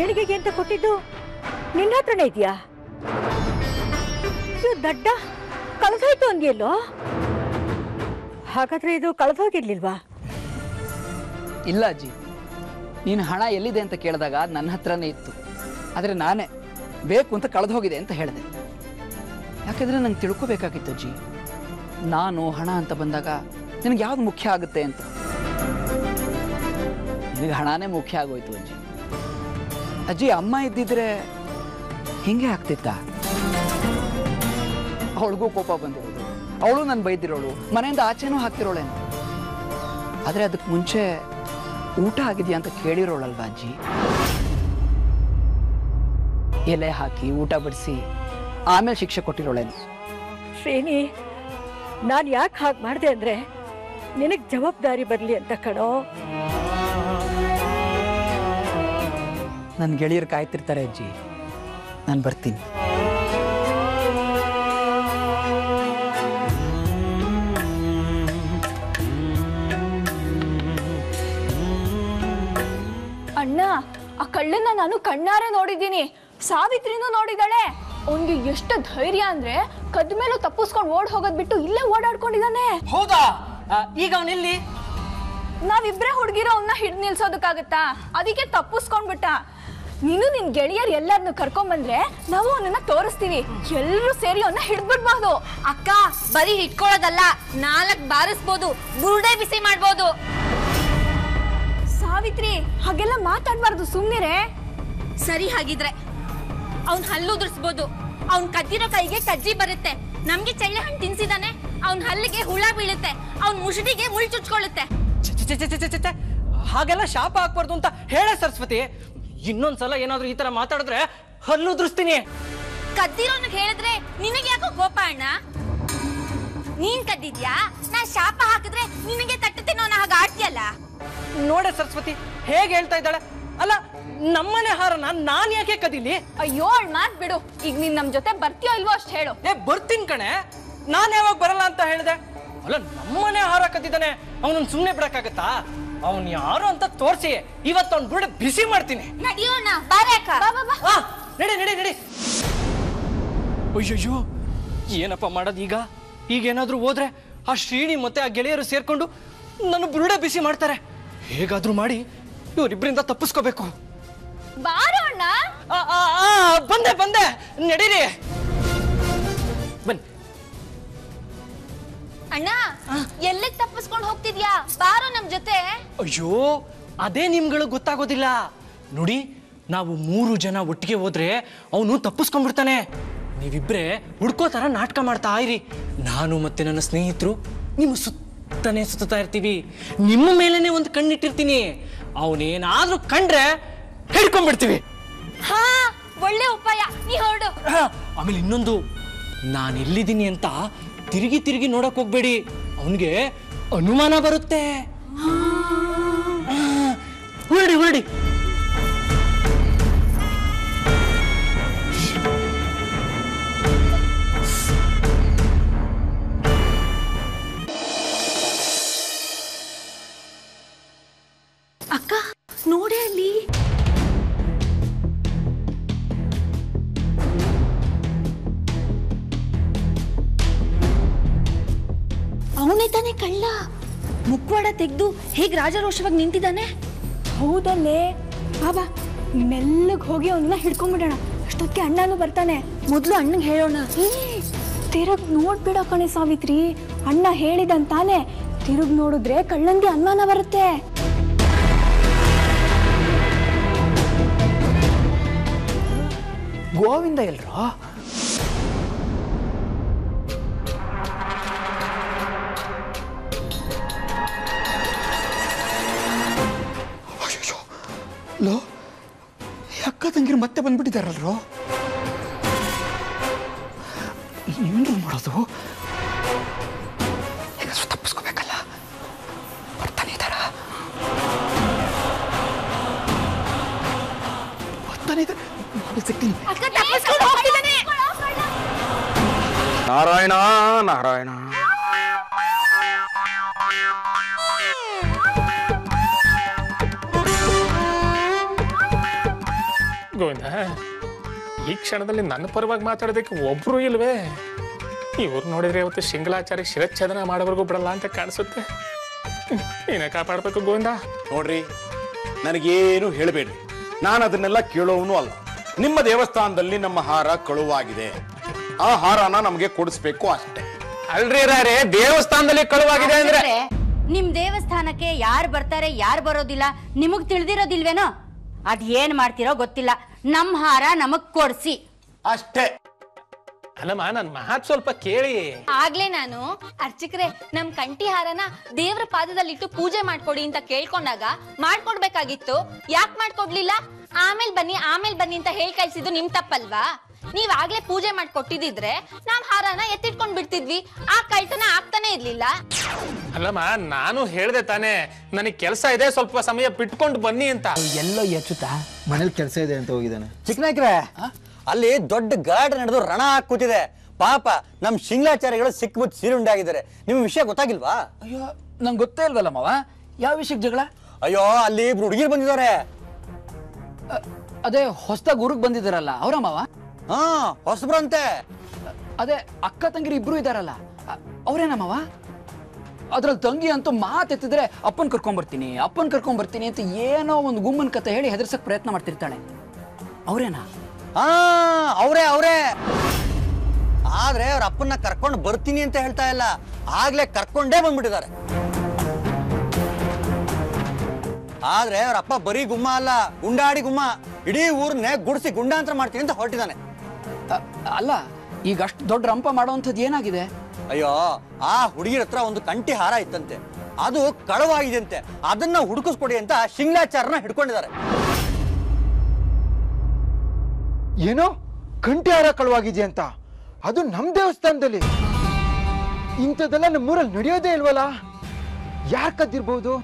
ದೇಣಿಗೆಗೆ ಅಂತ ಕೊಟ್ಟಿದ್ದು ನಿನ್ನ ಹತ್ರನೇ ಇದೆಯಾ ಇದು ದಡ್ಡ ಕಳೆದೋಯ್ತು ಅಂದ್ಯಲ್ಲೋ ಹಾಗಾದ್ರೆ ಇದು ಕಳೆದೋಗಿರ್ಲಿಲ್ವಾ ಇಲ್ಲ ಅಜ್ಜಿ ನೀನು ಹಣ ಎಲ್ಲಿದೆ ಅಂತ ಕೇಳಿದಾಗ ಅದು ನನ್ನ ಹತ್ರನೇ ಇತ್ತು ಆದರೆ ನಾನೇ ಬೇಕು ಅಂತ ಕಳೆದು ಹೋಗಿದೆ ಅಂತ ಹೇಳಿದೆ ಯಾಕೆಂದರೆ ನಂಗೆ ತಿಳ್ಕೊಬೇಕಾಗಿತ್ತು ಅಜ್ಜಿ ನಾನು ಹಣ ಅಂತ ಬಂದಾಗ ನಿನಗೆ ಯಾವ್ದು ಮುಖ್ಯ ಆಗುತ್ತೆ ಅಂತ ನಿನಗೆ ಹಣನೇ ಮುಖ್ಯ ಆಗೋಯ್ತು ಅಜ್ಜಿ ಅಜ್ಜಿ ಅಮ್ಮ ಇದ್ದಿದ್ರೆ ಹಿಂಗೆ ಆಗ್ತಿತ್ತ ಅವಳಿಗೂ ಕೋಪ ಬಂದಿರೋದು ಅವಳು ನನ್ನ ಬೈದಿರೋಳು ಮನೆಯಿಂದ ಆಚೆನೂ ಹಾಕ್ತಿರೋಳೇನು ಆದರೆ ಅದಕ್ಕೆ ಮುಂಚೆ ಊಟ ಆಗಿದೆಯಾ ಅಂತ ಕೇಳಿರೋಳಲ್ವಾ ಅಜ್ಜಿ ಎಲೆ ಹಾಕಿ ಊಟ ಬಡಿಸಿ ಆಮೇಲೆ ಶಿಕ್ಷೆ ಕೊಟ್ಟಿರೋಳೇನು ಶ್ರೇಣಿ ನಾನು ಯಾಕೆ ಹಾಗೆ ಮಾಡಿದೆ ಅಂದ್ರೆ ನಿನಗೆ ಜವಾಬ್ದಾರಿ ಬರಲಿ ಅಂತ ಕಣೋ ನನ್ನ ಗೆಳೆಯರು ಕಾಯ್ತಿರ್ತಾರೆ ಅಜ್ಜಿ ನಾನು ಬರ್ತೀನಿ ಅಣ್ಣ ಆ ಕಳ್ಳನ್ನ ನಾನು ಕಣ್ಣಾರೆ ನೋಡಿದ್ದೀನಿ ಸಾವಿತ್ರಿನೂ ನೋಡಿದಾಳೆ ಅವ್ನಿಗೆ ಎಷ್ಟು ಧೈರ್ಯ ಅಂದ್ರೆ ಕದ್ ಮೇಲೂ ತಪ್ಪಿಸ್ಕೊಂಡು ಓಡ್ ಹೋಗೋದ್ ಬಿಟ್ಟು ಇಲ್ಲೇ ಓಡಾಡ್ಕೊಂಡಿದ್ದಾನೆ ಹೌದಾ ಆ, ಈಗ ಅವನೆಲ್ಲಿ ನಾವಿಬ್ರೇ ಹುಡುಗಿರೋ ಅವನ್ನ ಹಿಡ್ ನಿಲ್ಸೋದಕ್ಕಾಗತ್ತಾ ಅದಕ್ಕೆ ತಪ್ಪಿಸ್ಕೊಂಡ್ಬಿಟ್ಟ ನೀನು ನಿನ್ ಗೆಳೆಯರ್ ಎಲ್ಲರನ್ನು ಕರ್ಕೊಂಬಂದ್ರೆ ನಾವು ಅವನನ್ನ ತೋರಿಸ್ತೀವಿ ಎಲ್ಲರೂ ಸೇರಿ ಅವನ್ನ ಹಿಡ್ಬಿಡ್ಬಹುದು ಅಕ್ಕ ಬರೀ ಇಟ್ಕೊಳ್ಳೋದಲ್ಲ ನಾಲ್ಕ್ ಬಾರಿಸ್ಬೋದು ಬುರುಡೆ ಬಿಸಿ ಮಾಡ್ಬೋದು ಸಾವಿತ್ರಿ ಹಾಗೆಲ್ಲ ಮಾತಾಡ್ಬಾರ್ದು ಸುಮ್ನಿರೆ ಸರಿ ಹಾಗಿದ್ರೆ ಅವ್ನ್ ಹಲ್ಲು ಉದುರ್ಸ್ಬೋದು ಅವ್ನ್ ಕದ್ದಿರೋ ಕೈಗೆ ಕಜ್ಜಿ ಬರುತ್ತೆ ನಮ್ಗೆ ಚಳ್ಳೆ ಹಣ್ಣು ತಿನ್ಸಿದಾನೆ ಅವ್ನ್ ಹಲ್ಲಿಗೆ ಹುಳ ಬೀಳುತ್ತೆ ಅವ್ನ್ ಮುಸುಡಿಗೆ ಮುಳ್ ಚುಚ್ಕೊಳ್ಳುತ್ತೆ ಛೆ, ಛೆ, ಛೆ, ಛೆ, ಛೆ, ಛೆ, ಛೆ. ಹಾಗೆಲ್ಲ ಶಾಪ ಹಾಕ್ಬಾರ್ದು ಅಂತ ಹೇಳ ಸರಸ್ವತಿ ಇನ್ನೊಂದ್ಸಲ ಏನಾದ್ರೂ ಈ ತರ ಮಾತಾಡಿದ್ರೆ ಹಲ್ಲು ಉದುರಿಸ್ತೀನಿ ಕದ್ದಿರೋನ್ಗ್ ಹೇಳಿದ್ರೆ ನಿನಗೆ ಯಾಕೋ ಕೋಪ ಅಣ್ಣ ನೀನ್ ಕದ್ದಿದ್ಯಾ ನಾ ಶಾಪ ಹಾಕಿದ್ರೆ ನಿನಗೆ ತಟ್ಟುತ್ತೇನೋ ನಾ ಹಾಗೆ ಆಡ್ತೀಯಲ್ಲ ನೋಡೆ ಸರಸ್ವತಿ ಹೇಗೆ ಹೇಳ್ತಾ ಇದ್ದಾಳೆ ಅಲ್ಲ ನಮ್ಮನೆ ಹಾರನ ನಾನ್ ಯಾಕೆ ಕದೀಲಿ ಅಯ್ಯೋ ಅವಳ್ ಮಾತ್ ಬಿಡು ಈಗ ನೀನ್ ನಮ್ ಜೊತೆ ಬರ್ತೀಯೋ ಇಲ್ವೋ ಅಷ್ಟ್ ಹೇಳು ಏ ಬರ್ತೀನಿ ಕಣೆ ನಾನ್ ಯಾವಾಗ ಬರಲ್ಲ ಅಂತ ಹೇಳ್ದೆ ಅಲ್ಲ ನಮ್ಮನೆ ಹಾರ ಕದ್ದಿದ್ದಾನೆ ಅವನನ್ನ ಸುಮ್ನೆ ಬಿಡಕ್ಕಾಗತ್ತಾ ಅವನ್ ಯಾರು ಅಂತ ತೋರ್ಸಿ ಇವತ್ತು ಅವ್ನ್ ಬುರುಡೆ ಬಿಸಿ ಮಾಡ್ತೀನಿ ನಡಿಯೋಣ ಬಾರೆ ಅಕ್ಕ ಬಾ ಬಾ ಬಾ ಆ, ನಡಿ ನಡಿ ನಡಿ ಅಯ್ಯಯ್ಯೋ ಏನಪ್ಪ ಮಾಡೋದು ಈಗ ಈಗೇನಾದ್ರೂ ಹೋದ್ರೆ ಆ ಶ್ರೀನಿ ಮತ್ತೆ ಆ ಗೆಳೆಯರು ಸೇರ್ಕೊಂಡು ನನ್ನ ಬುರುಡೆ ಬಿಸಿ ಮಾಡ್ತಾರೆ ಹೇಗಾದ್ರೂ ಮಾಡಿ ಇವರಿಬ್ಬರಿಂದ ತಪ್ಪಿಸ್ಕೋಬೇಕು ಬಾರೋ ಅಣ್ಣ ಆ, ಆ, ಆ, ಬಂದೆ ಬಂದೆ ನಡೀರಿ ಬನ್ನಿ ಅಣ್ಣ ಎಲ್ಲಿಗ್ ತಪ್ಪಿಸ್ಕೊಂಡು ಹೋಗ್ತಿದ್ಯಾ ಬಾರೋ ನಮ್ ಜೊತೆ ಅಯ್ಯೋ ಅದೇ ನಿಮ್ಗಳು ಗೊತ್ತಾಗೋದಿಲ್ಲ ನೋಡಿ ನಾವು ಮೂರು ಜನ ಒಟ್ಟಿಗೆ ಹೋದ್ರೆ ಅವನು ತಪ್ಪಿಸ್ಕೊಂಡ್ಬಿಡ್ತಾನೆ ನೀವಿಬ್ರೆ ಹುಡ್ಕೋ ತರ ನಾಟಕ ಮಾಡ್ತಾ ಇರಿ ನಾನು ಮತ್ತೆ ನನ್ನ ಸ್ನೇಹಿತರು ನಿಮ್ಮ ಸುತ್ತನೇ ಸುತ್ತಾ ಇರ್ತೀವಿ ನಿಮ್ಮ ಮೇಲೇನೆ ಒಂದು ಕಣ್ಣಿಟ್ಟಿರ್ತೀನಿ ಅವನೇನಾದ್ರೂ ಕಂಡ್ರೆ ಹಿಡ್ಕೊಂಡ್ಬಿಡ್ತೀವಿ ಹಾ ಒಳ್ಳೆ ಉಪಾಯ ನೀ ಹೊರಡು ಆ, ಆಮೇಲೆ ಇನ್ನೊಂದು ನಾನು ಎಲ್ಲಿದ್ದೀನಿ ಅಂತ ತಿರುಗಿ ತಿರುಗಿ ನೋಡಕ್ ಹೋಗ್ಬೇಡಿ ಅವನಿಗೆ ಅನುಮಾನ ಬರುತ್ತೆ ಆ, ಹೊರಡಿ ಹೊರಡಿ ಅಕ್ಕ ನೋಡೆ ಅಲ್ಲಿ ಅವನೇ ತಾನೇ ಕಳ್ಳ ಮುಖವಾಡ ತೆಗೆದು ಹೇಗ್ ರಾಜರೋಷವಾಗಿ ನಿಂತಿದ್ದಾನೆ ಹೌದಲ್ಲೇ ಬಾಬಾ ಮೆಲ್ಲಗ್ ಹೋಗಿ ಅವನ್ನ ಹಿಡ್ಕೊಂಡ್ಬಿಡೋಣ ಅಷ್ಟೊತ್ತಿಗೆ ಅಣ್ಣನೂ ಬರ್ತಾನೆ ಮೊದ್ಲು ಅಣ್ಣಂಗೆ ಹೇಳೋಣ ತಿರುಗ್ ನೋಡ್ಬಿಡ ಕಣೆ ಸಾವಿತ್ರಿ ಅಣ್ಣ ಹೇಳಿದಂತಾನೆ ತಿರುಗ್ ನೋಡಿದ್ರೆ ಕಳ್ಳಂಗೆ ಅನುಮಾನ ಬರುತ್ತೆ ಗೋವಿಂದ ಎಲ್ರೋ ಅಯ್ಯೋ ಲೋ ಈ ಅಕ್ಕ ತಂಗಿರು ಮತ್ತೆ ಬಂದ್ಬಿಟ್ಟಿದಾರಲ್ರೋ ಏನ್ರು ಮಾಡೋದು ಈಗ ತಪ್ಪಿಸ್ಕೋಬೇಕಲ್ಲ ಬರ್ತಾನೆ ಇದ್ದಾರ ಬರ್ತಾನೆ ಇದ್ದಾರೆ ನೋಡಿ ಸಿಗ್ತೀನಿ ಅಕ್ಕ ತಪ್ಪಿಸ್ಕೊಂಡು ಹೋಗ್ತಿದ್ದಾನೆ ನಾರಾಯಣ ನಾರಾಯಣ ಗೋವಿಂದ ಈ ಕ್ಷಣದಲ್ಲಿ ನನ್ನ ಪರವಾಗಿ ಮಾತಾಡೋದಕ್ಕೆ ಒಬ್ರು ಇಲ್ವೇ ಇವ್ರು ನೋಡಿದ್ರೆ ಇವತ್ತು ಶಿಂಗಲಾಚಾರಿ ಶಿರಚ್ಛೇದನ ಮಾಡೋವರೆಗೂ ಬಿಡಲ್ಲ ಅಂತ ಕಾಣಿಸುತ್ತೆ ನೀನೇ ಕಾಪಾಡ್ಬೇಕು ಗೋವಿಂದ ನೋಡ್ರಿ ನನಗೇನು ಹೇಳಬೇಡ್ರಿ ನಾನು ಅದನ್ನೆಲ್ಲ ಕೇಳೋವನು ಅಲ್ಲ ನಿಮ್ಮ ದೇವಸ್ಥಾನದಲ್ಲಿ ನಮ್ಮ ಹಾರ ಕಳುವಾಗಿದೆ ಆ ಹಾರನ ನಮಗೆ ಕೊಡಿಸ್ಬೇಕು ಅಷ್ಟೇ ಅಲ್ರಿ ರೇ ದೇವಸ್ಥಾನದಲ್ಲಿ ಕಳುವಾಗಿದೆ ಅಂದ್ರೆ ಹಾಗಾದ್ರೆ ನಿಮ್ ದೇವಸ್ಥಾನಕ್ಕೆ ಯಾರು ಬರ್ತಾರೆ ಯಾರು ಬರೋದಿಲ್ಲ ನಿಮಗ್ ತಿಳಿದಿರೋದಿಲ್ವೇನೋ ಅದ್ ಏನ್ ಮಾಡ್ತಿರೋ ಗೊತ್ತಿಲ್ಲ ನಮ್ ಹಾರ ನಮಗ್ ಕೊಡ್ಸಿ ಅಷ್ಟೇ ಅಲ್ಲಮ್ಮ ನನ್ ಮಾತ್ ಸ್ವಲ್ಪ ಕೇಳಿ ಆಗ್ಲೇ ನಾನು ಅರ್ಚಕ್ರೆ ನಮ್ ಕಂಠಿ ಹಾರನ ದೇವ್ರ ಪಾದದಲ್ಲಿಟ್ಟು ಪೂಜೆ ಮಾಡ್ಕೊಡಿ ಅಂತ ಕೇಳ್ಕೊಂಡಾಗ ಮಾಡ್ಕೊಡ್ಬೇಕಾಗಿತ್ತು ಯಾಕ್ ಮಾಡ್ಕೊಡ್ಲಿಲ್ಲ ಆಮೇಲ್ ಬನ್ನಿ ಆಮೇಲ್ ಬನ್ನಿ ಅಂತ ಹೇಳ್ ಕಳ್ಸಿದ್ದು ನಿಮ್ ತಪ್ಪಲ್ವಾ ನೀವ್ ಆಗ್ಲೇ ಪೂಜೆ ಮಾಡ್ಕೊಟ್ಟಿದಿದ್ರೆ ನಾವ್ ಹಾರನ ಎತ್ತಿಟ್ಕೊಂಡ್ ಬಿಡ್ತಿದ್ವಿ ಆ ಕಳ್ತನ ಆಗ್ತಾನೆ ಇರ್ಲಿಲ್ಲ ಅಲ್ಲಮ್ಮ ನಾನು ಹೇಳ್ದೆ ತಾನೇ ನನಗೆ ಕೆಲಸ ಇದೆ ಸ್ವಲ್ಪ ಸಮಯ ಬಿಟ್ಕೊಂಡು ಬನ್ನಿ ಅಂತ ಎಲ್ಲೋ ಎಚ್ಚುತ್ತಾ ಮನೇಲಿ ಕೆಲಸ ಇದೆ ಅಂತ ಹೋಗಿದ್ದಾನೆ ಚಿಕ್ಕನಾಯ್ಕ್ರೆ ಅಲ್ಲಿ ದೊಡ್ಡ ಗಲಾಟೆ ನಡೆದು ರಣ ಹಾಕ್ ಕೂತಿದೆ ಪಾಪ ನಮ್ ಶಿಂಗ್ಲಾಚಾರ್ಯಗಳು ಸಿಕ್ಬಿಟ್ಟು ಸೀರುಂಡೆ ಆಗಿದ್ದಾರೆ ನಿಮ್ ವಿಷಯ ಗೊತ್ತಾಗಿಲ್ವಾ ಅಯ್ಯೋ ನಂಗೆ ಗೊತ್ತೇ ಇಲ್ವಲ್ಲ ಮಾವ ಯಾವ ವಿಷಯಕ್ಕೆ ಜಗಳ ಅಯ್ಯೋ ಅಲ್ಲಿ ಇಬ್ರು ಹುಡುಗಿರು ಬಂದಿದ್ದಾರೆ ಅ, ಅದೇ ಹೊಸ್ದಾಗಿ ಊರಿಗೆ ಬಂದಿದ್ದಾರಲ್ಲ ಅವರ ಮಾವ ಹಾ ಹೊಸಬ್ರಂತೆ ಅದೇ ಅಕ್ಕ ತಂಗಿರು ಇಬ್ರು ಇದಾರಲ್ಲ ಅ- ಅವ್ರೇನ ಮಾವ ಅದ್ರಲ್ಲಿ ತಂಗಿ ಅಂತೂ ಮಾತೆತ್ತಿದ್ರೆ ಅಪ್ಪನ್ ಕರ್ಕೊಂಬರ್ತೀನಿ ಅಪ್ಪನ್ ಕರ್ಕೊಂಬರ್ತೀನಿ ಅಂತ ಏನೋ ಒಂದು ಗುಮ್ಮನ್ ಕತೆ ಹೇಳಿ ಹೆದರ್ಸಕ್ ಪ್ರಯತ್ನ ಮಾಡ್ತಿರ್ತಾಳೆ ಅವ್ರೇನಾ ಹಾ ಅವರೇ ಅವರೇ ಆದ್ರೆ ಅವ್ರ ಅಪ್ಪನ್ನ ಕರ್ಕೊಂಡು ಬರ್ತೀನಿ ಅಂತ ಹೇಳ್ತಾ ಇಲ್ಲ ಆಗ್ಲೇ ಕರ್ಕೊಂಡೇ ಬಂದ್ಬಿಟ್ಟಿದ್ದಾರೆ ಆದ್ರೆ ಅವ್ರ ಅಪ್ಪ ಬರೀ ಗುಮ್ಮ ಅಲ್ಲ ಗುಂಡಾಡಿ ಗುಮ್ಮ ಇಡೀ ಊರ್ನೇ ಗುಡ್ಸಿ ಗುಂಡಾಂತರ ಮಾಡ್ತೀನಿ ಅಂತ ಹೊರಟಿದ್ದಾನೆ ಅ- ಅಲ್ಲ ಈಗ ಅಷ್ಟು ದೊಡ್ಡ ರಂಪ ಮಾಡೋವಂಥದ್ದು ಏನಾಗಿದೆ ಅಯ್ಯೋ ಆ ಹುಡುಗಿರ ಹತ್ರ ಒಂದು ಕಂಟಿ ಹಾರ ಇತ್ತಂತೆ ಅದು ಕಳವಾಗಿದೆ ಅಂತೆ ಅದನ್ನ ಹುಡುಕಿಸ್ಕೊಡಿ ಅಂತ ಶಿಂಗ್ಲಾಚಾರನ ಹಿಡ್ಕೊಂಡಿದ್ದಾರೆ ಏನೋ ಕಂಠಿ ಹಾರ ಕಳುವಾಗಿದೆ ಅಂತ ಅದು ನಮ್ ದೇವಸ್ಥಾನದಲ್ಲಿ ಇಂಥದ್ದೆಲ್ಲ ನಮ್ಮೂರಲ್ಲಿ ನಡೆಯೋದೇ ಇಲ್ವಲ್ಲ ಯಾರ್ ಕದ್ದಿರ್ಬೋದು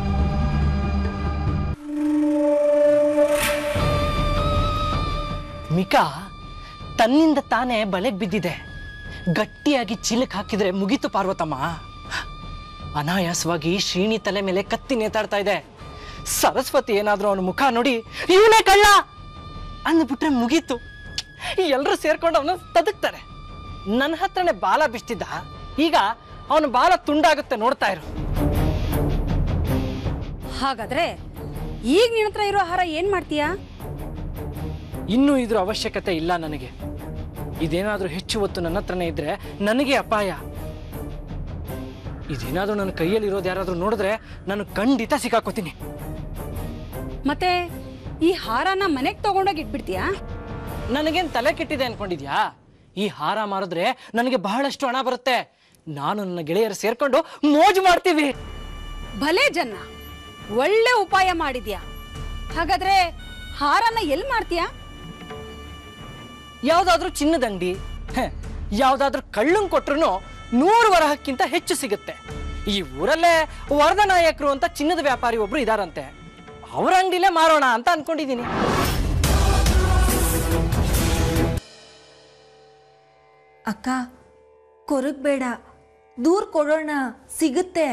ಮಿಕಾ ತನ್ನಿಂದ ತಾನೇ ಬಲೆಗ್ ಬಿದ್ದಿದೆ ಗಟ್ಟಿಯಾಗಿ ಚೀಲಕ್ ಹಾಕಿದ್ರೆ ಮುಗೀತು ಪಾರ್ವತಮ್ಮ ಅನಾಯಾಸವಾಗಿ ಶ್ರೀನಿ ತಲೆ ಮೇಲೆ ಕತ್ತಿ ನೇತಾಡ್ತಾ ಇದೆ ಸರಸ್ವತಿ ಏನಾದ್ರೂ ಅವನ ಮುಖ ನೋಡಿ ಇವನೇ ಕಳ್ಳ ಅಂದ್ಬಿಟ್ರೆ ಮುಗೀತು ಎಲ್ಲರೂ ಸೇರ್ಕೊಂಡು ಅವನ ತದಕ್ತಾರೆ ನನ್ನ ಹತ್ರನೇ ಬಾಲ ಬಿಷ್ಟಿದ್ದ ಈಗ ಅವನ ಬಾಲ ತುಂಡಾಗುತ್ತೆ ನೋಡ್ತಾ ಇರು ಹಾಗಾದ್ರೆ ಈಗ ನಿನ್ನ ಹತ್ರ ಇರೋ ಆಹಾರ ಏನ್ ಮಾಡ್ತೀಯಾ ಇನ್ನೂ ಇದ್ರ ಅವಶ್ಯಕತೆ ಇಲ್ಲ ನನಗೆ ಇದೇನಾದ್ರೂ ಹೆಚ್ಚು ಹೊತ್ತು ನನ್ನ ಹತ್ರನೇ ಇದ್ರೆ ನನಗೆ ಅಪಾಯ ಇದೇನಾದ್ರೂ ನನ್ನ ಕೈಯಲ್ಲಿ ಇರೋದು ಯಾರಾದ್ರೂ ನೋಡಿದ್ರೆ ನಾನು ಖಂಡಿತ ಸಿಕ್ಕಾಕೋತೀನಿ ಮತ್ತೆ ಈ ಹಾರನ ಮನೆಗ್ ತಗೊಂಡೋಗಿ ಇಟ್ಬಿಡ್ತೀಯಾ ನನಗೇನ್ ತಲೆ ಕೆಟ್ಟಿದೆ ಅನ್ಕೊಂಡಿದ್ಯಾ ಈ ಹಾರ ಮಾರಿದ್ರೆ ನನಗೆ ಬಹಳಷ್ಟು ಹಣ ಬರುತ್ತೆ ನಾನು ನನ್ನ ಗೆಳೆಯರು ಸೇರ್ಕೊಂಡು ಮೋಜು ಮಾಡ್ತೀವಿ ಭಲೇ ಜನ ಒಳ್ಳೆ ಉಪಾಯ ಮಾಡಿದ್ಯಾ ಹಾಗಾದ್ರೆ ಹಾರನ ಎಲ್ ಮಾಡ್ತೀಯಾ ಯಾವ್ದಾದ್ರೂ ಚಿನ್ನದ ಅಂಗಡಿ ಹೆ, ಯಾವ್ದಾದ್ರೂ ಕಳ್ಳಂಗ್ ಕೊಟ್ರು ನೂರು ವರಹಕ್ಕಿಂತ ಹೆಚ್ಚು ಸಿಗುತ್ತೆ ಈ ಊರಲ್ಲೇ ವರದ ನಾಯಕರು ಅಂತ ಚಿನ್ನದ ವ್ಯಾಪಾರಿ ಒಬ್ರು ಇದಾರಂತೆ ಅವ್ರ ಅಂಗಡಿಲೇ ಮಾರೋಣ ಅಂತ ಅನ್ಕೊಂಡಿದೀನಿ ಅಕ್ಕ ಕೊರಗ್ಬೇಡ ದೂರ್ ಕೊಡೋಣ ಸಿಗುತ್ತೆ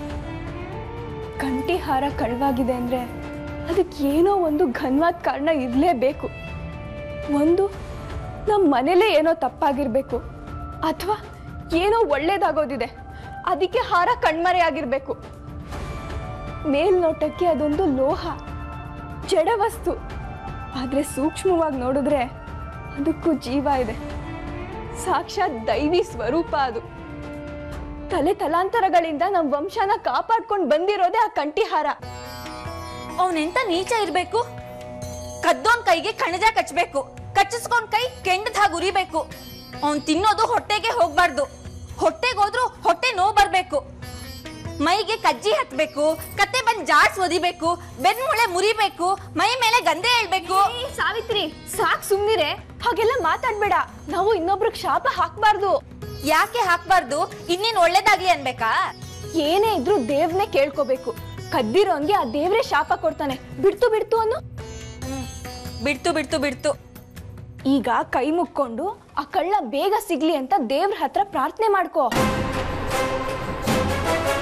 ಕಂಠಿ ಹಾರ ಕಳ್ವಾಗಿದೆ ಅಂದ್ರೆ ಅದಕ್ಕೆ ಏನೋ ಒಂದು ಘನವಾದ ಕಾರಣ ಇರಲೇಬೇಕು ಒಂದು ನಮ್ಮ ಮನೇಲೇ ಏನೋ ತಪ್ಪಾಗಿರ್ಬೇಕು ಅಥವಾ ಏನೋ ಒಳ್ಳೇದಾಗೋದಿದೆ ಅದಕ್ಕೆ ಹಾರ ಕಣ್ಮರೆ ಆಗಿರ್ಬೇಕು ಮೇಲ್ನೋಟಕ್ಕೆ ಅದೊಂದು ಲೋಹ ಜಡ ವಸ್ತು ಆದ್ರೆ ಸೂಕ್ಷ್ಮವಾಗಿ ನೋಡಿದ್ರೆ ಅದಕ್ಕೂ ಜೀವ ಇದೆ ಸಾಕ್ಷಾತ್ ದೈವಿ ಸ್ವರೂಪ ಅದು ತಲೆ ತಲಾಂತರಗಳಿಂದ ನಮ್ಮ ವಂಶನ ಕಾಪಾಡ್ಕೊಂಡು ಬಂದಿರೋದೇ ಆ ಕಂಠಿಹಾರ ಅವನೆಂತ ನೀಚ ಇರ್ಬೇಕು ಕದ್ದೋನ್ ಕೈಗೆ ಕಣಜ ಕಚ್ಬೇಕು ಕಚ್ಚಿಸ್ಕೊಂಡ್ ಕೈ ಕೆಂಡದ ಹಾಗೆ ಉರಿಬೇಕು ಅವ್ನ್ ತಿನ್ನೋದು ಹೊಟ್ಟೆಗೆ ಹೋಗ್ಬಾರ್ದು ಹೊಟ್ಟೆಗೆ ಹೋದ್ರು ಹೊಟ್ಟೆ ನೋವು ಬರ್ಬೇಕು ಮೈಗೆ ಕಜ್ಜಿ ಹತ್ಬೇಕು ಕತ್ತೆ ಬಂದ್ ಜಾಡ್ಸ್ ಒದಿಬೇಕು ಬೆನ್ಮೂಳೆ ಮುರಿಬೇಕು ಮೈ ಮೇಲೆ ಗಂಧೆ ಹೇಳ್ಬೇಕು ಸಾವಿತ್ರಿ ಸಾಕ್ ಸುಮ್ನಿರೆ ಹಾಗೆಲ್ಲ ಮಾತಾಡ್ಬೇಡ ನಾವು ಇನ್ನೊಬ್ರಿಗೆ ಶಾಪ ಹಾಕ್ಬಾರ್ದು ಯಾಕೆ ಹಾಕ್ಬಾರ್ದು ಇನ್ನೇನ್ ಒಳ್ಳೇದಾಗ್ಲಿ ಅನ್ಬೇಕಾ ಏನೇ ಇದ್ರೂ ದೇವ್ರನ್ನೇ ಕೇಳ್ಕೋಬೇಕು ಕದ್ದಿರೋನ್ಗೆ ಆ ದೇವ್ರೇ ಶಾಪ ಕೊಡ್ತಾನೆ ಬಿಡ್ತು ಬಿಡ್ತು ಅನ್ನು ಬಿಡ್ತು ಬಿಡ್ತು ಬಿಡ್ತು ಈಗ ಕೈ ಮುಕ್ಕೊಂಡು ಆ ಕಳ್ಳ ಬೇಗ ಸಿಗ್ಲಿ ಅಂತ ದೇವ್ರ ಹತ್ರ ಪ್ರಾರ್ಥನೆ ಮಾಡ್ಕೋ